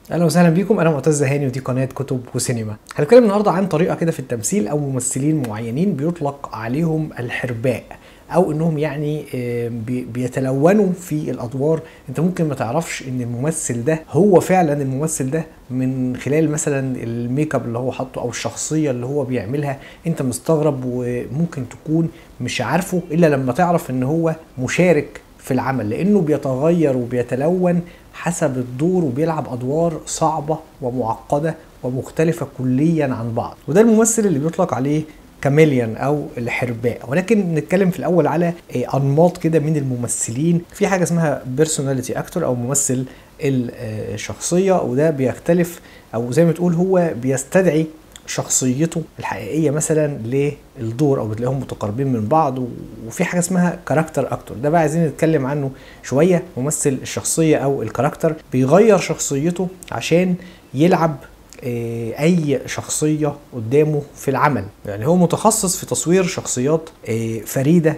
اهلا وسهلا بيكم انا معتز هاني ودي قناه كتب وسينما هنتكلم النهارده عن طريقه كده في التمثيل او ممثلين معينين بيطلق عليهم الحرباء او انهم يعني آه، بي- بيتلونوا في الادوار انت ممكن ما تعرفش ان الممثل ده هو فعلا الممثل ده من خلال مثلا الميك اب اللي هو حاطه او الشخصيه اللي هو بيعملها انت مستغرب وممكن تكون مش عارفه الا لما تعرف ان هو مشارك في العمل لانه بيتغير وبيتلون حسب الدور وبيلعب ادوار صعبه ومعقده ومختلفه كليا عن بعض وده الممثل اللي بيطلق عليه كاميليان او الحرباء ولكن نتكلم في الاول على إيه، انماط كده من الممثلين في حاجه اسمها بيرسوناليتي اكتور او ممثل الشخصيه وده بيختلف او زي ما تقول هو بيستدعي شخصيته الحقيقيه مثلا للدور او بتلاقيهم متقاربين من بعض و- وفي حاجه اسمها كاركتر اكتور ده بقى عايزين نتكلم عنه شويه ممثل الشخصيه او الكاركتر بيغير شخصيته عشان يلعب آه، اي شخصيه قدامه في العمل يعني هو متخصص في تصوير شخصيات آه، فريده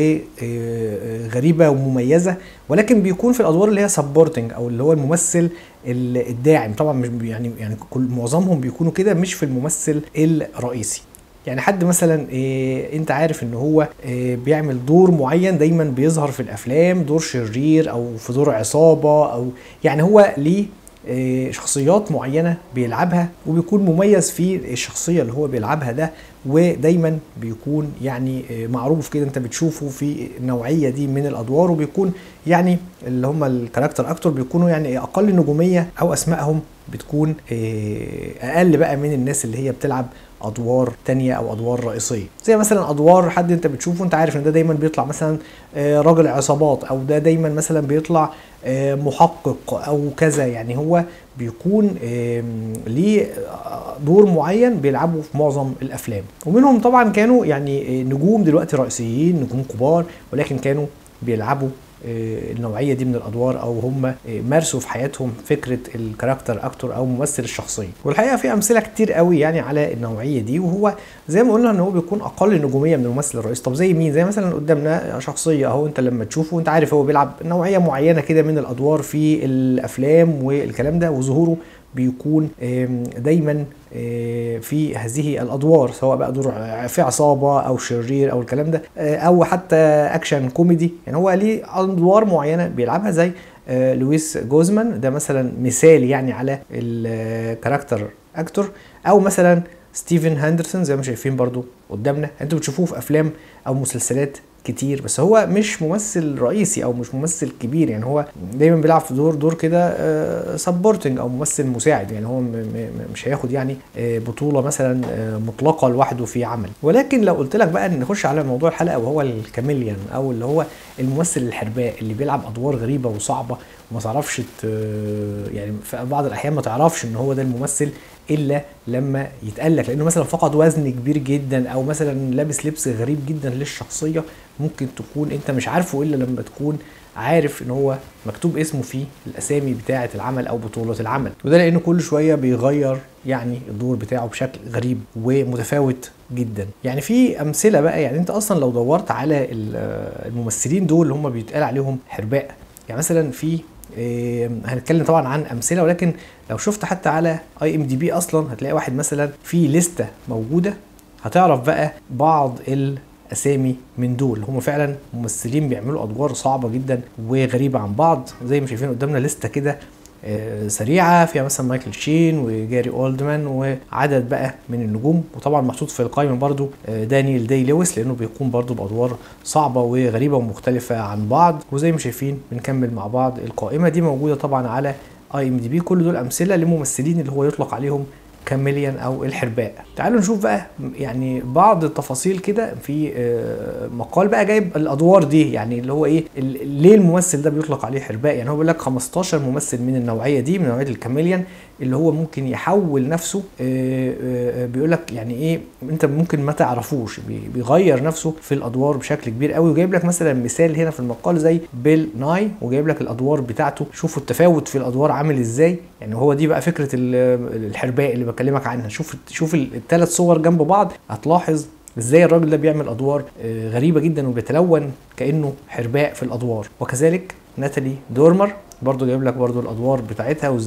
وغريبه ومميزه ولكن بيكون في الادوار اللي هي سبورتنج او اللي هو الممثل ال- الداعم طبعا مش بي- يعني يعني كل معظمهم بيكونوا كده مش في الممثل الرئيسي يعني حد مثلا إيه انت عارف ان هو إيه بيعمل دور معين دايما بيظهر في الافلام دور شرير او في دور عصابه او يعني هو ليه إيه، شخصيات معينه بيلعبها وبيكون مميز في الشخصيه اللي هو بيلعبها ده ودايما بيكون يعني إيه، معروف كده انت بتشوفه في النوعيه دي من الادوار وبيكون يعني اللي هم الكاركتر اكتور بيكونوا يعني اقل نجوميه او اسمائهم بتكون إيه، اقل بقى من الناس اللي هي بتلعب ادوار تانية او ادوار رئيسيه زي مثلا ادوار حد انت بتشوفه انت عارف ان ده دايما بيطلع مثلا آه، راجل عصابات او ده دايما مثلا بيطلع آه، محقق او كذا يعني هو بيكون آم، ليه آه، دور معين بيلعبه في معظم الافلام ومنهم طبعا كانوا يعني آه، نجوم دلوقتي رئيسيين نجوم كبار ولكن كانوا بيلعبوا آه، النوعيه دي من الادوار او هم آه، مارسوا في حياتهم فكره الكاركتر اكتور او ممثل الشخصيه والحقيقه في امثله كتير قوي يعني على النوعيه دي وهو زي ما قلنا ان هو بيكون اقل نجوميه من الممثل الرئيسي طب زي مين زي مثلا قدامنا شخصيه اهو انت لما تشوفه انت عارف هو بيلعب نوعيه معينه كده من الادوار في الافلام والكلام ده وظهوره بيكون آم، دايما آه، في هذه الادوار سواء بقى دور في عصابه او شرير او الكلام ده آه، او حتى اكشن كوميدي يعني هو ليه ادوار معينه بيلعبها زي آه، لويس جوزمان ده مثلا مثال يعني على الكاركتر اكتور او مثلا ستيفن هاندرسون زي ما شايفين برضو قدامنا انتوا بتشوفوه في افلام او مسلسلات كتير بس هو مش ممثل رئيسي او مش ممثل كبير يعني هو دايما بيلعب في دور دور كده سبورتنج او ممثل مساعد يعني هو م- م- مش هياخد يعني آه، بطوله مثلا آه، مطلقه لوحده في عمل ولكن لو قلت لك بقى ان نخش على موضوع الحلقه وهو الكاميليان او اللي هو الممثل الحرباء اللي بيلعب ادوار غريبه وصعبه وما تعرفش ت- يعني في بعض الاحيان ما تعرفش ان هو ده الممثل الا لما يتقال لك لانه مثلا فقد وزن كبير جدا او مثلا لابس لبس غريب جدا للشخصيه ممكن تكون انت مش عارفه الا لما تكون عارف ان هو مكتوب اسمه في الاسامي بتاعه العمل او بطوله العمل وده لانه كل شويه بيغير يعني الدور بتاعه بشكل غريب ومتفاوت جدا يعني في امثله بقى يعني انت اصلا لو دورت على ال- الممثلين دول اللي هم بيتقال عليهم حرباء يعني مثلا في إيه، هنتكلم طبعا عن امثله ولكن لو شفت حتى على اي ام دي بي اصلا هتلاقي واحد مثلا في لسته موجوده هتعرف بقى بعض الاسامي من دول هم فعلا ممثلين بيعملوا ادوار صعبه جدا وغريبه عن بعض زي ما شايفين قدامنا لسته كده آه، سريعه فيها مثلا مايكل شين وجاري اولدمان وعدد بقى من النجوم وطبعا محطوط في القائمه برضو آه، دانيال داي لويس لانه بيقوم برضو بادوار صعبه وغريبه ومختلفه عن بعض وزي ما شايفين بنكمل مع بعض القائمه دي موجوده طبعا على اي ام دي بي كل دول امثله لممثلين اللي هو يطلق عليهم كاميليان او الحرباء تعالوا نشوف بقى يعني بعض التفاصيل كده في آه، مقال بقى جايب الادوار دي يعني اللي هو ايه ال- ليه الممثل ده بيطلق عليه حرباء يعني هو بيقول لك 15 ممثل من النوعيه دي من نوعيه الكاميليان اللي هو ممكن يحول نفسه آه، آه، بيقول لك يعني ايه انت ممكن ما تعرفوش بي- بيغير نفسه في الادوار بشكل كبير قوي وجايب لك مثلا مثال هنا في المقال زي بيل ناي وجايب لك الادوار بتاعته شوفوا التفاوت في الادوار عامل ازاي يعني هو دي بقى فكره ال- الحرباء اللي بكلمك عنها شوف شوف الثلاث صور جنب بعض هتلاحظ ازاي الراجل ده بيعمل ادوار آه، غريبه جدا وبيتلون كانه حرباء في الادوار وكذلك ناتالي دورمر برضو جايب لك برضو الادوار بتاعتها وازاي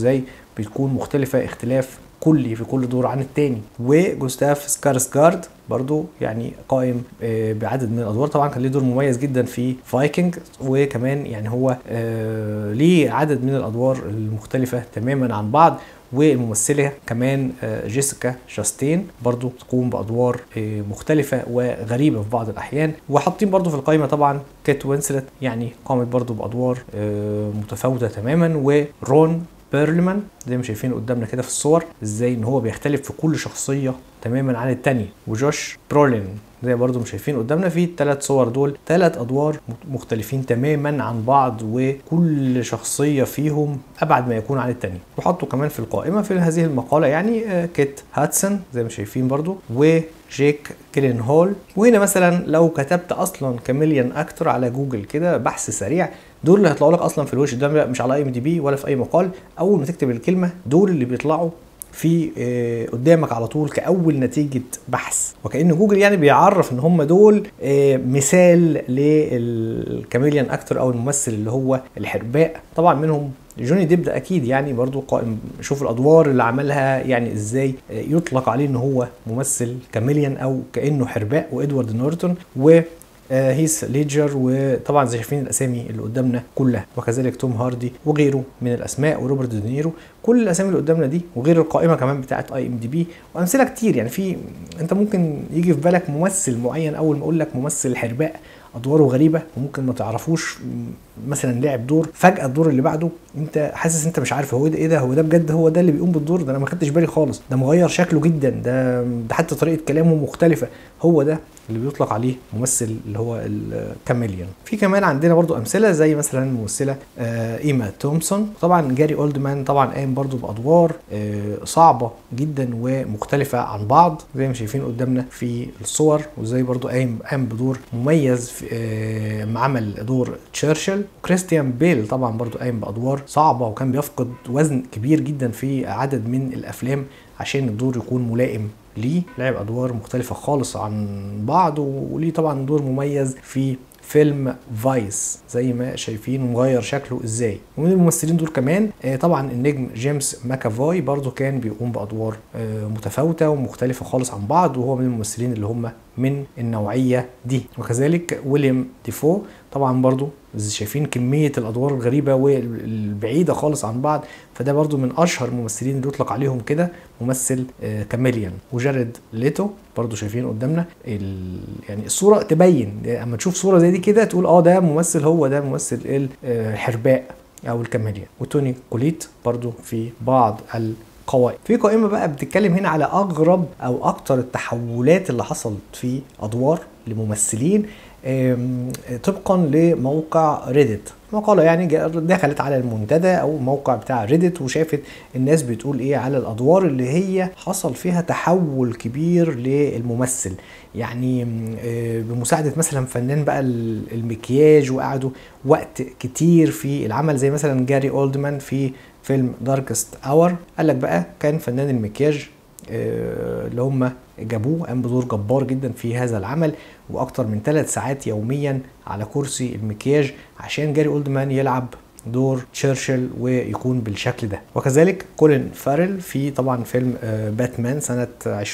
بتكون مختلفه اختلاف كلي في كل دور عن التاني وجوستاف سكارسجارد برضو يعني قائم آه، بعدد من الادوار طبعا كان ليه دور مميز جدا في فايكنج وكمان يعني هو آه، ليه عدد من الادوار المختلفه تماما عن بعض والممثلة كمان آه، جيسيكا شاستين برضو تقوم بأدوار آه، مختلفة وغريبة في بعض الأحيان وحاطين برضو في القائمة طبعا كيت وينسلت يعني قامت برضو بأدوار آه، متفاوتة تماما ورون بيرلمان زي ما شايفين قدامنا كده في الصور ازاي ان هو بيختلف في كل شخصية تماما عن التانية وجوش برولين زي برضو ما شايفين قدامنا في الثلاث صور دول ثلاث ادوار مختلفين تماما عن بعض وكل شخصيه فيهم ابعد ما يكون عن الثانيه وحطوا كمان في القائمه في هذه المقاله يعني آه، كيت هاتسون زي ما شايفين برضو وجيك كيلين هول وهنا مثلا لو كتبت اصلا كاميليان اكتر على جوجل كده بحث سريع دول اللي هيطلعوا لك اصلا في الوش ده مش على اي ام دي بي ولا في اي مقال اول ما تكتب الكلمه دول اللي بيطلعوا في آه، قدامك على طول كاول نتيجه بحث وكان جوجل يعني بيعرف ان هم دول آه، مثال للكاميليان اكتر او الممثل اللي هو الحرباء طبعا منهم جوني ديب ده اكيد يعني برضو قائم شوف الادوار اللي عملها يعني ازاي آه، يطلق عليه ان هو ممثل كاميليان او كانه حرباء وادوارد نورتون و آه، هيث ليدجر وطبعا زي شايفين الاسامي اللي قدامنا كلها وكذلك توم هاردي وغيره من الاسماء وروبرت دينيرو كل الاسامي اللي قدامنا دي وغير القائمه كمان بتاعت اي ام دي بي وامثله كتير يعني في انت ممكن يجي في بالك ممثل معين اول ما اقول لك ممثل حرباء ادواره غريبه وممكن ما تعرفوش م- مثلا لعب دور فجاه الدور اللي بعده انت حاسس انت مش عارف هو ده ايه ده هو ده بجد هو ده اللي بيقوم بالدور ده انا ما خدتش بالي خالص ده مغير شكله جدا ده ده حتى طريقه كلامه مختلفه هو ده اللي بيطلق عليه ممثل اللي هو الكاميليون في كمان عندنا برضو امثله زي مثلا الممثله آه، ايما تومسون طبعا جاري اولدمان طبعا قام برضو بادوار آه، صعبه جدا ومختلفه عن بعض زي ما شايفين قدامنا في الصور وزي برضو قام قام بدور مميز في آه، ما عمل دور تشرشل وكريستيان بيل طبعا برضو قام بادوار صعبه وكان بيفقد وزن كبير جدا في عدد من الافلام عشان الدور يكون ملائم ليه لعب ادوار مختلفه خالص عن بعض وليه طبعا دور مميز في فيلم فايس زي ما شايفين ومغير شكله ازاي ومن الممثلين دول كمان آه، طبعا النجم جيمس ماكافوي برضو كان بيقوم بادوار آه، متفاوته ومختلفه خالص عن بعض وهو من الممثلين اللي هم من النوعيه دي وكذلك ويليام ديفو طبعا برضو زي شايفين كميه الادوار الغريبه والبعيده خالص عن بعض فده برضو من اشهر الممثلين اللي يطلق عليهم كده ممثل آه، كاميليان وجارد ليتو برضو شايفين قدامنا ال... يعني الصوره تبين اما تشوف صوره زي دي كده تقول اه ده ممثل هو ده ممثل ال- آه، الحرباء او الكاميليان وتوني كوليت برضو في بعض القوائم في قائمه بقى بتتكلم هنا على اغرب او اكتر التحولات اللي حصلت في ادوار لممثلين آم، طبقا لموقع ريدت مقالة يعني جا- دخلت على المنتدى او الموقع بتاع ريدت وشافت الناس بتقول ايه على الادوار اللي هي حصل فيها تحول كبير للممثل يعني م، آه، بمساعدة مثلا فنان بقى ال- المكياج وقعدوا وقت كتير في العمل زي مثلا جاري اولدمان في فيلم داركست اور قال لك بقى كان فنان المكياج آه، اللي هم جابوه قام بدور جبار جدا في هذا العمل واكتر من ثلاث ساعات يوميا على كرسي المكياج عشان جاري اولدمان يلعب دور تشرشل ويكون بالشكل ده وكذلك كولين فارل في طبعا فيلم آه، باتمان سنة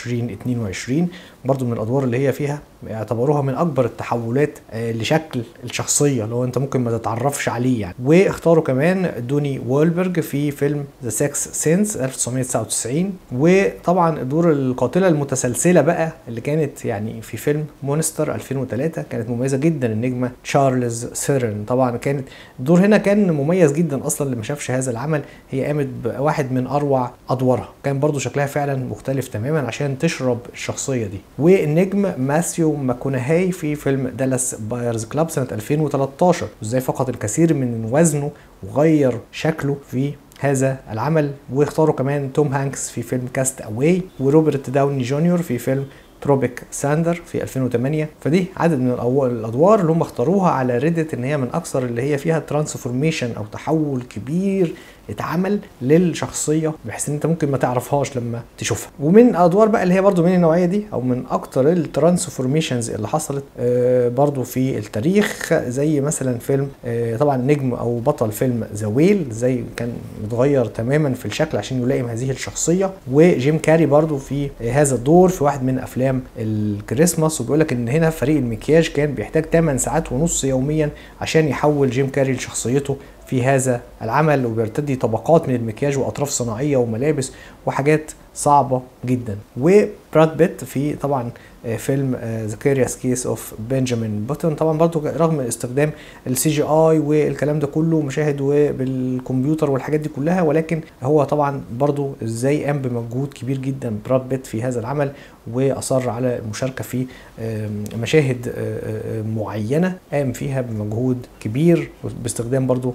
2022 برضو من الادوار اللي هي فيها اعتبروها من اكبر التحولات آه، لشكل الشخصيه اللي هو انت ممكن ما تتعرفش عليه يعني واختاروا كمان دوني وولبرج في فيلم ذا سكس سينس 1999 وطبعا دور القاتله المتسلسله بقى اللي كانت يعني في فيلم مونستر 2003 كانت مميزه جدا النجمه تشارلز سيرن طبعا كانت الدور هنا كان مميز جدا اصلا اللي ما شافش هذا العمل هي قامت بواحد من اروع ادوارها كان برضو شكلها فعلا مختلف تماما عشان تشرب الشخصيه دي والنجم ماثيو ماكونهاي في فيلم دالاس بايرز كلاب سنه 2013 وازاي فقد الكثير من وزنه وغير شكله في هذا العمل واختاروا كمان توم هانكس في فيلم كاست اواي وروبرت داوني جونيور في فيلم تروبيك ساندر في 2008 فدي عدد من الأو- الادوار اللي هم اختاروها على ريدت ان هي من اكثر اللي هي فيها ترانسفورميشن او تحول كبير اتعمل للشخصيه بحيث ان انت ممكن ما تعرفهاش لما تشوفها ومن ادوار بقى اللي هي برضو من النوعيه دي او من اكتر الترانسفورميشنز اللي حصلت آه، برضو في التاريخ زي مثلا فيلم آه، طبعا نجم او بطل فيلم ذا ويل زي كان متغير تماما في الشكل عشان يلائم هذه الشخصيه وجيم كاري برضو في هذا الدور في واحد من افلام الكريسماس وبيقول لك ان هنا فريق المكياج كان بيحتاج 8 ساعات ونص يوميا عشان يحول جيم كاري لشخصيته في هذا العمل وبيرتدي طبقات من المكياج واطراف صناعيه وملابس وحاجات صعبه جدا وبراد بيت في طبعا آه، فيلم ذا كيريوس كيس اوف بنجامين بوتون طبعا برضو رغم استخدام السي جي اي والكلام ده كله مشاهد وبالكمبيوتر والحاجات دي كلها ولكن هو طبعا برضو ازاي قام بمجهود كبير جدا براد بيت في هذا العمل واصر على المشاركه في آم، مشاهد آه، آه، معينه قام فيها بمجهود كبير باستخدام برضو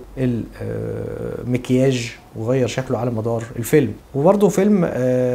المكياج وغير شكله على مدار الفيلم وبرضه فيلم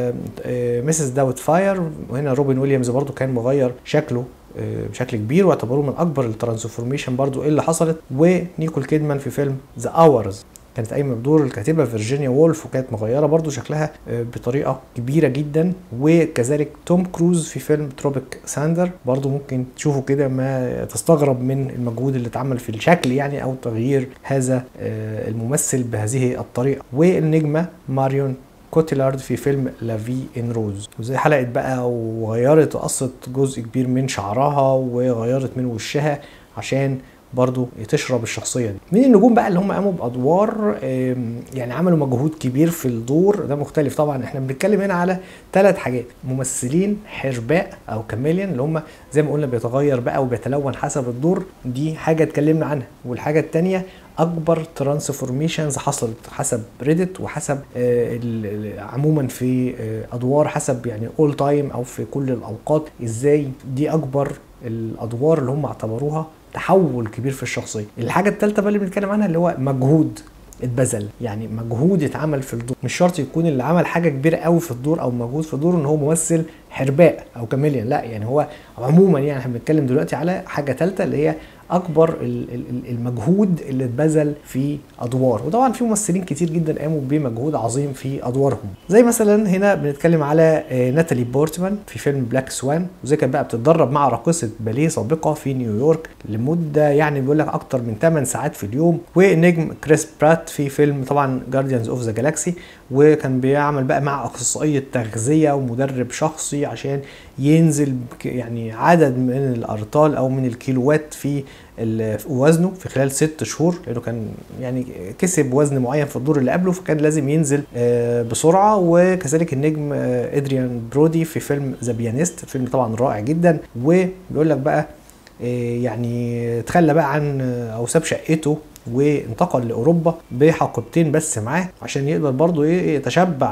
مسز داوت فاير وهنا روبن ويليامز برضه كان مغير شكله آه، بشكل كبير واعتبروه من اكبر الترانسفورميشن برضو اللي حصلت ونيكول كيدمان في فيلم ذا اورز كانت قايمه بدور الكاتبه فيرجينيا وولف وكانت مغيره برضو شكلها آه، بطريقه كبيره جدا وكذلك توم كروز في فيلم تروبيك ساندر برضو ممكن تشوفوا كده ما تستغرب من المجهود اللي اتعمل في الشكل يعني او تغيير هذا آه، الممثل بهذه الطريقه والنجمه ماريون كوتيلارد في فيلم لافي ان روز وزي حلقت بقى وغيرت وقصت جزء كبير من شعرها وغيرت من وشها عشان برضو تشرب الشخصية دي من النجوم بقى اللي هم قاموا بأدوار آم، يعني عملوا مجهود كبير في الدور ده مختلف طبعا احنا بنتكلم هنا على ثلاث حاجات ممثلين حرباء او كاميليان اللي هم زي ما قلنا بيتغير بقى وبيتلون حسب الدور دي حاجة اتكلمنا عنها والحاجة التانية اكبر ترانسفورميشنز حصلت حسب ريدت وحسب آه، ال- ال- عموما في آه، ادوار حسب يعني اول تايم او في كل الاوقات ازاي دي اكبر الادوار اللي هم اعتبروها تحول كبير في الشخصيه الحاجه الثالثه بقى اللي بنتكلم عنها اللي هو مجهود اتبذل يعني مجهود اتعمل في الدور مش شرط يكون اللي عمل حاجه كبيره قوي في الدور او مجهود في الدور ان هو ممثل حرباء او كاميليان لا يعني هو عموما يعني احنا بنتكلم دلوقتي على حاجه ثالثه اللي هي اكبر ال- ال- المجهود اللي اتبذل في ادوار وطبعا في ممثلين كتير جدا قاموا بمجهود عظيم في ادوارهم زي مثلا هنا بنتكلم على آه، ناتالي بورتمان في فيلم بلاك سوان وزي كانت بقى بتتدرب مع راقصه باليه سابقه في نيويورك لمده يعني بيقول لك اكتر من 8 ساعات في اليوم ونجم كريس برات في فيلم طبعا جارديانز اوف ذا جالاكسي وكان بيعمل بقى مع اخصائيه تغذيه ومدرب شخصي عشان ينزل بك- يعني عدد من الارطال او من الكيلوات في ال- في وزنه في خلال ست شهور لانه كان يعني كسب وزن معين في الدور اللي قبله فكان لازم ينزل آه، بسرعه وكذلك النجم آه، ادريان برودي في فيلم ذا بيانيست فيلم طبعا رائع جدا وبيقول لك بقى آه، يعني تخلى بقى عن آه، او ساب شقته وانتقل لاوروبا بحقيبتين بس معاه عشان يقدر برضه ايه يتشبع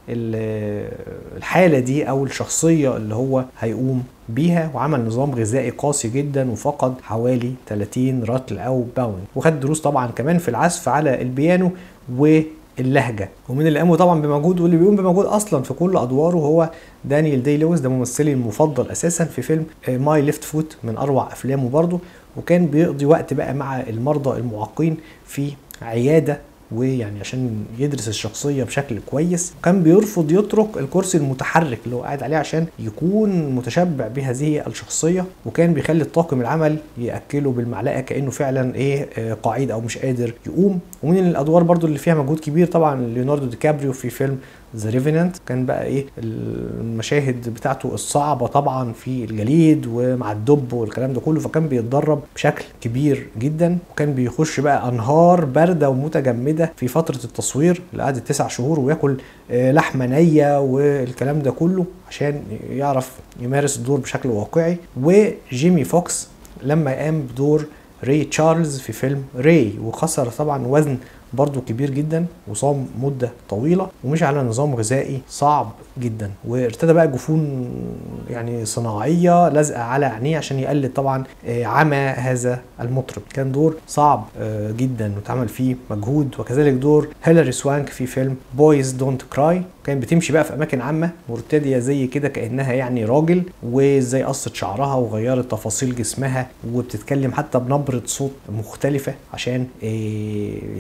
بالحاله دي او الشخصيه اللي هو هيقوم بيها وعمل نظام غذائي قاسي جدا وفقد حوالي 30 رطل او باوند وخد دروس طبعا كمان في العزف على البيانو واللهجه ومن اللي قاموا طبعا بمجهود واللي بيقوم بمجهود اصلا في كل ادواره هو دانيال دي لويس ده ممثلي المفضل اساسا في فيلم ماي ليفت فوت من اروع افلامه برضه وكان بيقضي وقت بقى مع المرضى المعاقين في عياده ويعني عشان يدرس الشخصيه بشكل كويس كان بيرفض يترك الكرسي المتحرك اللي هو قاعد عليه عشان يكون متشبع بهذه الشخصيه وكان بيخلي الطاقم العمل ياكله بالمعلقه كانه فعلا ايه آه، قاعد او مش قادر يقوم ومن الادوار برضو اللي فيها مجهود كبير طبعا ليوناردو دي كابريو في فيلم ذا ريفينانت كان بقى ايه المشاهد بتاعته الصعبه طبعا في الجليد ومع الدب والكلام ده كله فكان بيتدرب بشكل كبير جدا وكان بيخش بقى انهار بارده ومتجمده في فتره التصوير اللي قعدت تسع شهور وياكل آه، لحمه نيه والكلام ده كله عشان يعرف يمارس الدور بشكل واقعي وجيمي فوكس لما قام بدور ري تشارلز في فيلم ري وخسر طبعا وزن برضه كبير جدا وصام مدة طويلة ومشي على نظام غذائي صعب جدا وارتدى بقى جفون يعني صناعية لازقة على عينيه عشان يقلد طبعا آه، عمى هذا المطرب كان دور صعب آه، جدا واتعمل فيه مجهود وكذلك دور هيلاري سوانك في فيلم بويز دونت كراي كانت بتمشي بقى في اماكن عامه مرتديه زي كده كانها يعني راجل وازاي قصت شعرها وغيرت تفاصيل جسمها وبتتكلم حتى بنبره صوت مختلفه عشان إيه تقول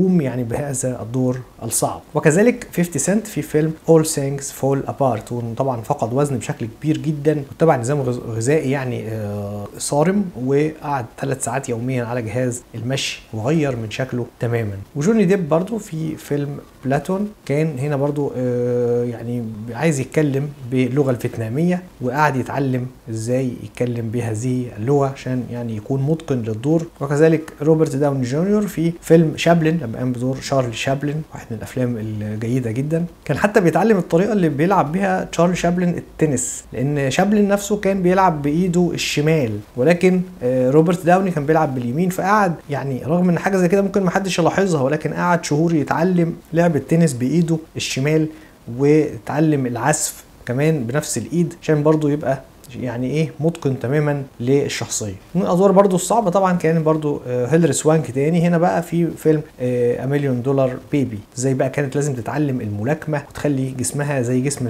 يقوم يعني بهذا الدور الصعب وكذلك 50 سنت في فيلم All Things Fall Apart وطبعا فقد وزن بشكل كبير جدا واتبع نظام غذائي يعني صارم وقعد ثلاث ساعات يوميا على جهاز المشي وغير من شكله تماما وجوني ديب برضو في فيلم بلاتون كان هنا برضو يعني عايز يتكلم باللغه الفيتناميه وقعد يتعلم ازاي يتكلم بهذه اللغه عشان يعني يكون متقن للدور وكذلك روبرت داوني جونيور في فيلم شابلن لما قام بدور شارلي شابلن واحد من الافلام الجيده جدا كان حتى بيتعلم الطريقه اللي بيلعب بيها تشارلي شابلن التنس لان شابلن نفسه كان بيلعب بايده الشمال ولكن روبرت داوني كان بيلعب باليمين فقعد يعني رغم ان حاجه زي كده ممكن ما حدش يلاحظها ولكن قعد شهور يتعلم لعب التنس بايده الشمال وتعلم العزف كمان بنفس الايد عشان برضه يبقى يعني ايه متقن تماما للشخصيه من الادوار برضو الصعبه طبعا كان برضو هيلري سوانك تاني هنا بقى في فيلم مليون دولار بيبي ازاي بقى كانت لازم تتعلم الملاكمه وتخلي جسمها زي جسم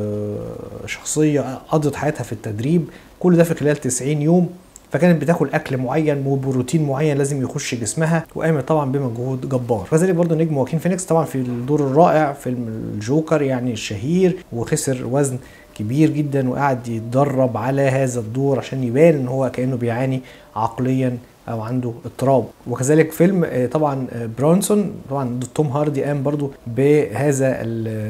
الشخصيه قضت حياتها في التدريب كل ده في خلال 90 يوم فكانت بتاكل اكل معين وبروتين معين لازم يخش جسمها وقامت طبعا بمجهود جبار كذلك برضه نجم واكين فينيكس طبعا في الدور الرائع فيلم الجوكر يعني الشهير وخسر وزن كبير جدا وقعد يتدرب على هذا الدور عشان يبان ان هو كانه بيعاني عقليا او عنده اضطراب وكذلك فيلم طبعا برونسون طبعا توم هاردي قام برضو بهذا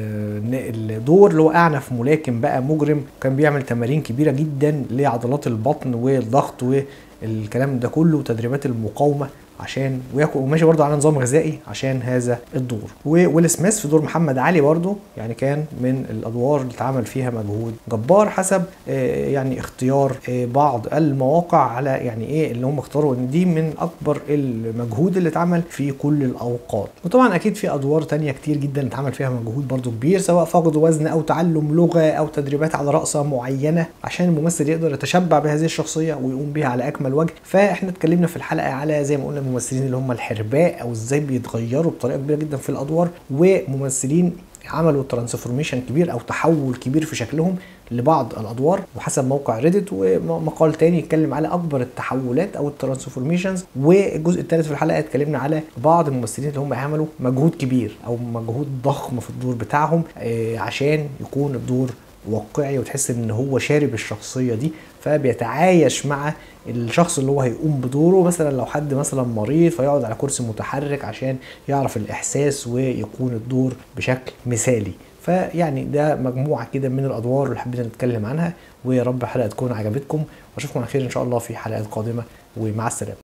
الدور اللي هو اعنف ملاكم بقى مجرم كان بيعمل تمارين كبيره جدا لعضلات البطن والضغط والكلام ده كله وتدريبات المقاومه عشان وياكل وماشي برضه على نظام غذائي عشان هذا الدور وويل سميث في دور محمد علي برضه يعني كان من الادوار اللي اتعمل فيها مجهود جبار حسب يعني اختيار بعض المواقع على يعني ايه اللي هم اختاروا ان دي من اكبر المجهود اللي اتعمل في كل الاوقات وطبعا اكيد في ادوار تانية كتير جدا اتعمل فيها مجهود برضه كبير سواء فقد وزن او تعلم لغه او تدريبات على رقصه معينه عشان الممثل يقدر يتشبع بهذه الشخصيه ويقوم بيها على اكمل وجه فاحنا اتكلمنا في الحلقه على زي ما قلنا الممثلين اللي هم الحرباء او ازاي بيتغيروا بطريقه كبيره جدا في الادوار وممثلين عملوا ترانسفورميشن كبير او تحول كبير في شكلهم لبعض الادوار وحسب موقع ريدت ومقال تاني يتكلم على اكبر التحولات او الترانسفورميشنز والجزء الثالث في الحلقه اتكلمنا على بعض الممثلين اللي هم عملوا مجهود كبير او مجهود ضخم في الدور بتاعهم عشان يكون الدور واقعي وتحس ان هو شارب الشخصيه دي فبيتعايش مع الشخص اللي هو هيقوم بدوره مثلا لو حد مثلا مريض فيقعد على كرسي متحرك عشان يعرف الاحساس ويكون الدور بشكل مثالي فيعني ده مجموعه كده من الادوار اللي حبينا نتكلم عنها ويا رب الحلقه تكون عجبتكم واشوفكم على خير ان شاء الله في حلقات قادمه ومع السلامه